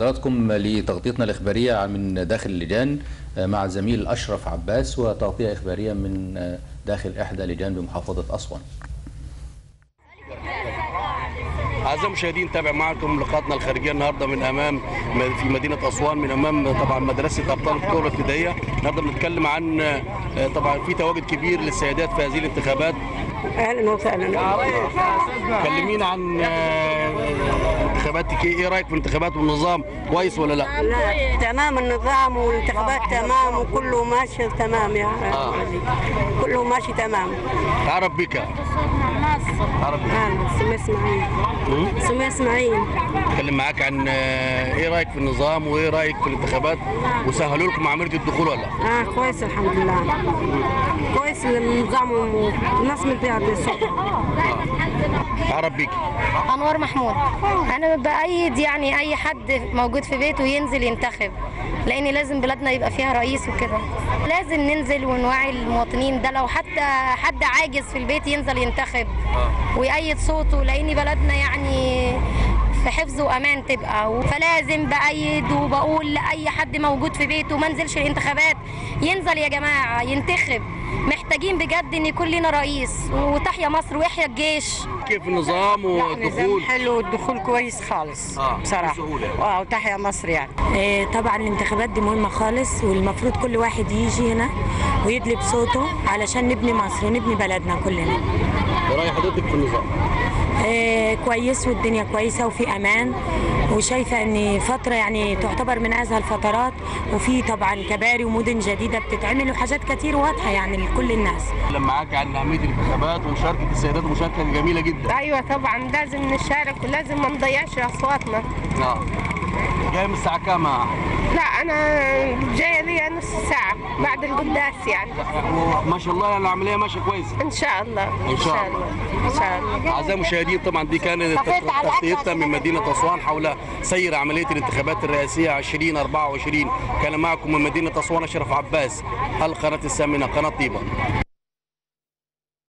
حضراتكم لتغطيتنا الإخبارية من داخل اللجان مع الزميل أشرف عباس وتغطية إخبارية من داخل إحدى لجان بمحافظة أسوان أعزائي المشاهدين تابع معكم لقاءاتنا الخارجية النهارده من أمام في مدينة أسوان من أمام طبعا مدرسة أبطال الكرة الابتدائية النهارده بنتكلم عن طبعا في تواجد كبير للسيدات في هذه الانتخابات اهلا وسهلا كلمينا عن انتخاباتك ايه رايك في الانتخابات والنظام كويس ولا لا؟ لا تمام النظام والانتخابات تمام وكله ماشي تمام يا آه. كله ماشي تمام تعرف بك تعرف بك اهلا سمية اسماعيل سمية اسماعيل اتكلم معاك عن آه، ايه رايك في النظام وايه رايك في الانتخابات وسهلوا لكم عمليه الدخول ولا لا؟ اه كويس الحمد لله كويس النظام والناس مديها بالصوت تعرف بك انوار محمود انا بايد يعني اي حد موجود في بيته ينزل ينتخب لان لازم بلادنا يبقى فيها رئيس وكده لازم ننزل ونوعي المواطنين ده لو حتى حد عاجز في البيت ينزل ينتخب ويأيد صوته لان بلدنا يعني في حفظ وامان تبقى فلازم بايد وبقول لاي حد موجود في بيته ما نزلش الانتخابات ينزل يا جماعه ينتخب محتاجين بجد ان يكون لنا رئيس وتحيا مصر ويحيا الجيش كيف النظام نظام والدخول؟ حلو والدخول كويس خالص آه، بصراحه بسهولة. اه وتحيا مصر يعني آه، طبعا الانتخابات دي مهمة خالص والمفروض كل واحد يجي هنا ويدلي بصوته علشان نبني مصر ونبني بلدنا كلنا ايه راي حضرتك في النظام؟ آه، كويس والدنيا كويسة وفي أمان وشايفة أن فترة يعني تعتبر من أزهى الفترات وفي طبعا كباري ومدن جديدة بتتعمل وحاجات كتير واضحة يعني لكل الناس اتكلم معاك عن اهميه الانتخابات ومشاركه السيدات مشاركه جميله جدا ايوه طبعا لازم نشارك ولازم ما نضيعش اصواتنا اه جاي من الساعه كام يا لا انا جايه لي نص ساعه بعد القداس يعني ما شاء الله العمليه ماشيه كويسه ان شاء الله إن شاء الله. ان شاء الله أعزائي المشاهدين طبعا دي كانت تغطيتنا من مدينة أسوان حول سير عملية الانتخابات الرئاسية 2024 كان معكم من مدينة أسوان أشرف عباس القناة الثامنة قناة طيبة